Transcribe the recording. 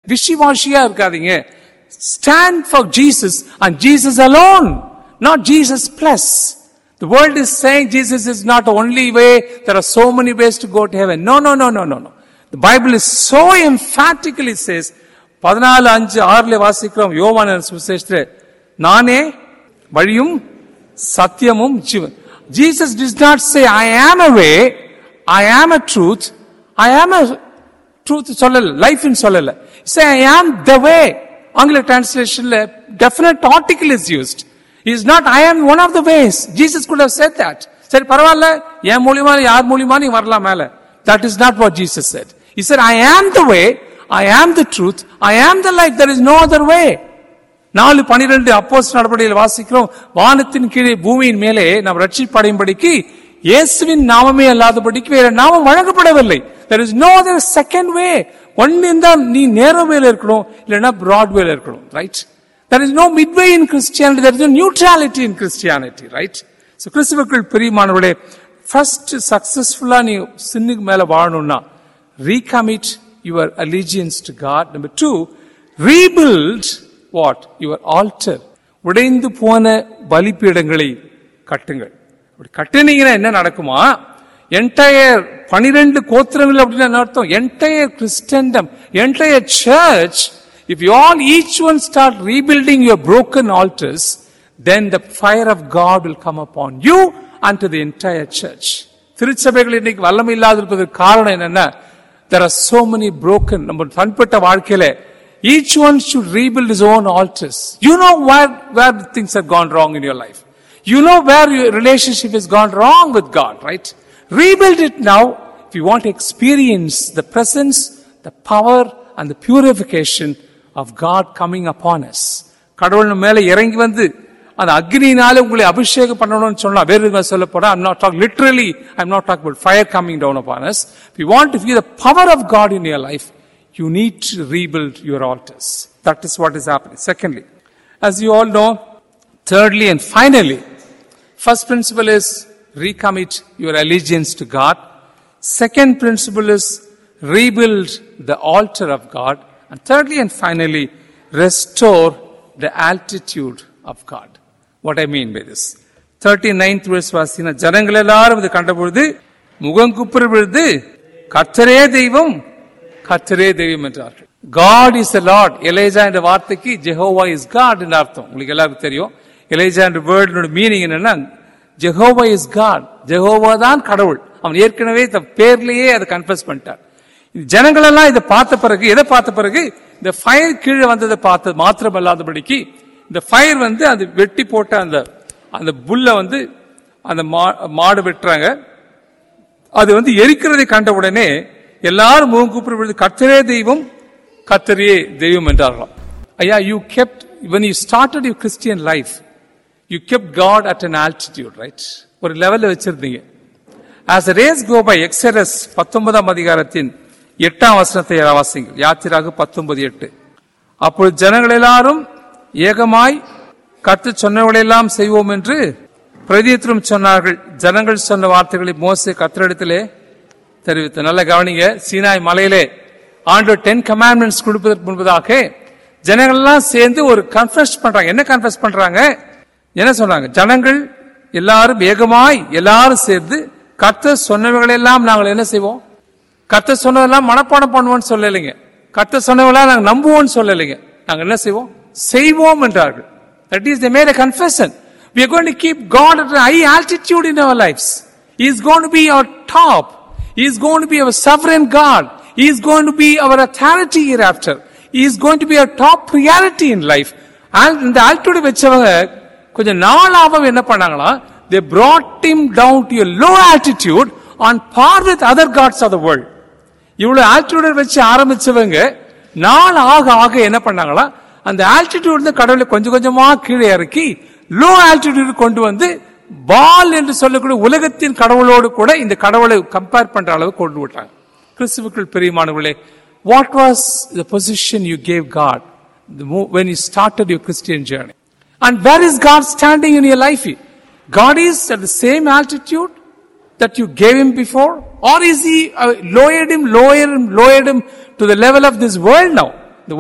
விஷிவாஷியா இருக்காதீங்க stand for Jesus and Jesus alone not Jesus plus The world is saying Jesus is not the only way. There are so many ways to go to heaven. No, no, no, no, no, no. The Bible is so emphatically says, பதினாலு அஞ்சு ஆறுல வாசிக்கிறோம் யோவான சுவிசேஷத்துல நானே வழியும் சத்தியமும் ஜீவன் Jesus dish not சே ஐ ஆம் அ வே ஐ ஆம் a truth ஐ ஆம் அ ட்ரூத் சொல்லல லைஃப் சொல்லல சே ஐ ஆம் த வே ஆங்கில டிரான்ஸ்லேஷன்ல definite article is used is not I am one of the ways Jesus could have said that சரி பரவாயில்ல என் மூலியமா யார் மூலியமா நீ வரலாம் மேல that is not what Jesus said He said, I am the way, I am the truth, I am the life, there is no other way. நாலு பனிரெண்டு அப்போஸ் நடவடிக்கையில் வாசிக்கிறோம் வானத்தின் கீழே பூமியின் மேலே நாம் ரட்சிப்படையும்படிக்கு இயேசுவின் நாமமே அல்லாதபடிக்கு வேற நாமம் வழங்கப்படவில்லை there is no other second way ஒன்னு இருந்தா நீ நேரோ வேல இருக்கணும் இல்லைன்னா பிராட் வேல இருக்கணும் right there is no midway in christianity there is no neutrality in christianity right so கிறிஸ்துவுக்குள் பிரியமானவர்களே ஃபர்ஸ்ட் சக்சஸ்ஃபுல்லா நீ சின்னுக்கு மேல வாழணும்னா recommit your allegiance to God. Number two, rebuild what? Your altar. உடைந்து போன பலிப்பீடங்களை கட்டுங்கள் அப்படி கட்டுனீங்கன்னா என்ன நடக்குமா என்டையர் பனிரெண்டு கோத்திரங்கள் அப்படின்னு என்ன அர்த்தம் entire Christendom entire church if you all each one start rebuilding your broken altars then the fire of God will come upon you and to the entire church. திருச்சபைகள் இன்னைக்கு வல்லமை இல்லாதிருப்பதற்கு காரணம் என்னன்னா there are so many broken நம்ம தனிப்பட்ட வாழ்க்கையில each one should rebuild his own altars you know where where things have gone wrong in your life you know where your relationship has gone wrong with god right rebuild it now if you want to experience the presence the power and the purification of god coming upon us கடவுள் நம்ம மேல இறங்கி வந்து அந்த அக்னியினால உங்களை அபிஷேகம் பண்ணணும்னு சொன்னா வேறு விதமா சொல்ல போனா I'm not talking literally I'm not talking about fire coming down upon us if you want to feel the power of God in your life you need to rebuild your altars that is what is happening secondly as you all know thirdly and finally first principle is recommit your allegiance to God second principle is rebuild the altar of God and thirdly and finally restore the altitude of God what I mean by this. 39th verse வாசின ஜனங்கள் எல்லாரும் இது கண்டபொழுது முகங்குப்புற விழுது கர்த்தரே தெய்வம் கர்த்தரே தெய்வம் என்றார்கள் God is the Lord. எலேஜா என்ற வார்த்தைக்கு ஜெஹோவா இஸ் காட் என்ற அர்த்தம் உங்களுக்கு எல்லாருக்கும் தெரியும் எலேஜா என்ற வேர்டோட மீனிங் என்னன்னா ஜெஹோவா இஸ் காட் ஜெஹோவா தான் கடவுள் அவன் ஏற்கனவே இந்த பேர்லயே அதை கன்ஃபஸ் பண்ணிட்டார் ஜனங்கள் எல்லாம் இதை பார்த்த பிறகு எதை பார்த்த பிறகு இந்த ஃபயர் கீழே வந்ததை பார்த்து மாத்திரம் அல்லாதபடிக்கு இந்த ஃபயர் வந்து அது வெட்டி போட்ட அந்த அந்த புல்ல வந்து அந்த மாடு வெட்டுறாங்க அது வந்து எரிக்கிறதை கண்ட உடனே எல்லாரும் முகம் கூப்பிடுவது கத்தரே தெய்வம் கத்தரே தெய்வம் என்றார்களாம் ஐயா you kept when you started your christian life you kept god at an altitude right ஒரு லெவல்ல வச்சிருந்தீங்க as the race go by exodus 19ஆம் அதிகாரத்தின் எட்டாம் வசனத்தை வாசிங்கள் யாத்திராக பத்தொன்பது எட்டு அப்பொழுது ஜனங்கள் எல்லாரும் ஏகமாய் கத்து சொன்னவர்களெல்லாம் செய்வோம் என்று பிரதியத்திலும் சொன்னார்கள் ஜனங்கள் சொன்ன வார்த்தைகளை மோசே கத்திரிடத்திலே தெரிவித்த நல்ல கவனிங்க சீனாய் மலையிலே ஆண்டு டென் கமாண்ட்மெண்ட்ஸ் கொடுப்பதற்கு முன்பதாக ஜனங்கள் எல்லாம் சேர்ந்து ஒரு கன்ஃபஸ் பண்றாங்க என்ன கன்ஃபஸ் பண்றாங்க என்ன சொன்னாங்க ஜனங்கள் எல்லாரும் ஏகமாய் எல்லாரும் சேர்ந்து கத்த சொன்னவர்களெல்லாம் நாங்கள் என்ன செய்வோம் கத்த சொன்னதெல்லாம் மனப்பாடம் பண்ணுவோம்னு சொல்லலைங்க கத்த சொன்னவெல்லாம் நாங்கள் நம்புவோம்னு சொல்லலைங்க நாங்கள் என்ன செய்வோம் செய்வோம் என்றார்கள் that is the made confession we are going to keep God at a high altitude in our lives. He is going to be our top. He is going to be our sovereign God. He is going to be our authority hereafter. He is going to be our top priority in life. And இந்த altitude வச்சவங்க கொஞ்சம் நாளாக என்ன பண்ணாங்களா they brought him down to a low altitude on par with other gods of the world. இவ்வளவு altitude வச்சு ஆரம்பிச்சவங்க நாள் ஆக ஆக என்ன பண்ணாங்களா அந்த ஆல்டிடியூட் கடவுளை கொஞ்சம் கொஞ்சமா கீழே இறக்கி லோ ஆல்டிடியூட் கொண்டு வந்து பால் என்று சொல்லக்கூடிய உலகத்தின் கடவுளோடு கூட இந்த கடவுளை கம்பேர் பண்ற அளவு கொண்டு விட்டாங்க கிறிஸ்துவுக்குள் பெரியமானவர்களே what was the position you gave God when you started your Christian journey and where is God standing in your life God is at the same altitude that you gave him before? Or is he uh, lowered him, lowered him, lowered him to the level of this world now?